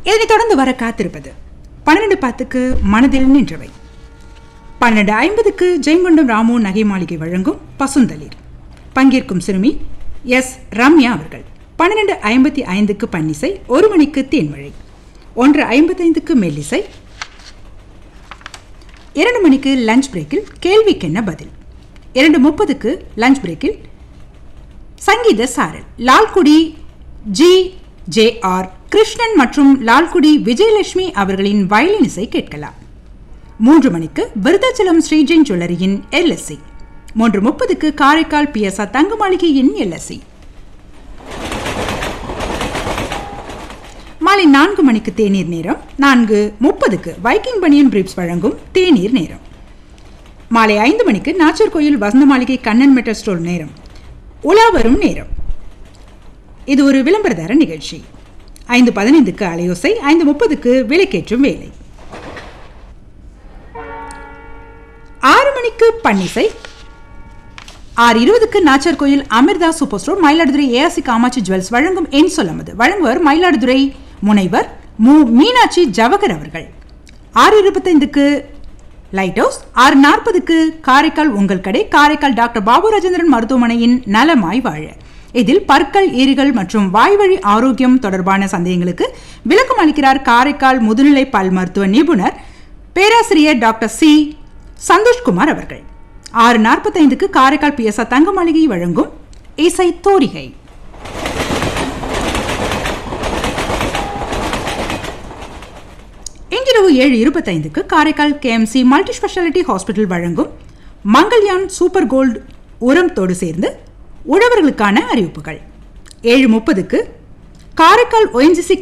இதனைத் தொடர்ந்து வர காத்திருப்பது பன்னிரண்டு பத்துக்கு மனதில் நின்றவை பன்னெண்டு ஐம்பதுக்கு ஜெயங்கொண்டம் ராமு நகை மாளிகை வழங்கும் பசுந்தளிர் பங்கேற்கும் சிறுமி எஸ் ரம்யா அவர்கள் பன்னிரண்டு ஐம்பத்தி ஐந்துக்கு பன்னிசை ஒரு மணிக்கு தேன்மழை ஒன்று ஐம்பத்தைந்துக்கு மெல்லிசை இரண்டு மணிக்கு லஞ்ச் பிரேக்கில் கேள்விக்கென்ன பதில் இரண்டு முப்பதுக்கு லஞ்ச் பிரேக்கில் Sangeetha Saaral Lalgudi G J R Krishnan மற்றும் லால்குடி விஜயலட்சுமி அவர்களின் வயலின் இசை கேட்கலாம் மூன்று மணிக்கு விருதாச்சலம் ஸ்ரீஜெயின் ஜுவல்லரியின் எல்எஸ்சி மூன்று முப்பதுக்கு காரைக்கால் பிஎஸ்ஆ தங்க மாளிகையின் எல்எஸ்சி மாலை நான்கு மணிக்கு தேநீர் நேரம் நான்கு முப்பதுக்கு வைக்கிங் பனியன் பிரீப்ஸ் வழங்கும் தேநீர் நேரம் மாலை ஐந்து மணிக்கு நாச்சர் கோயில் வசந்த மாளிகை கண்ணன் மெட்டல் ஸ்டோர் நேரம் உலா வரும் நேரம் இது ஒரு விளம்பரதார நிகழ்ச்சி ஐந்து பதினைந்துக்கு அலையோசை ஐந்து முப்பதுக்கு விலைக்கேற்றும் வேலை ஆறு மணிக்கு பன்னிசை ஆறு இருபதுக்கு Nachar Koil Amirtha super store Mayiladuthurai ARC Kamatchi jewels வழங்கும் என் சொல்லமது வழங்குவர் மயிலாடுதுறை முனைவர் மு மீனாட்சி ஜவகர் அவர்கள் ஆறு இருபத்தைந்துக்கு லைட் ஹவுஸ் ஆறு நாற்பதுக்கு காரைக்கால் உங்கள் கடை காரைக்கால் டாக்டர் பாபு ராஜேந்திரன் மருத்துவமனையின் நலமாய் வாழ இதில் பற்கள் ஈறுகள் மற்றும் வாய்வழி ஆரோக்கியம் தொடர்பான சந்தேகங்களுக்கு விளக்கம் அளிக்கிறார் காரைக்கால் முதுநிலை பல் மருத்துவ நிபுணர் பேராசிரியர் டாக்டர் சி சந்தோஷ்குமார் அவர்கள் ஆறு நாற்பத்தைந்துக்கு காரைக்கால் பிஎஸ்ஆ தங்க மாளிகை வழங்கும் இசை தோரிகை இன்றிரவு ஏழு இருபத்தைந்துக்கு Karaikal KMC multi speciality hospital Mangalyaan மங்கள்யான் சூப்பர் கோல்டு உரத்தோடு சேர்ந்து உழவர்களுக்கான அறிவிப்புகள் ஏழு முப்பதுக்கு காரைக்கால் ஒஎன்ஜிசி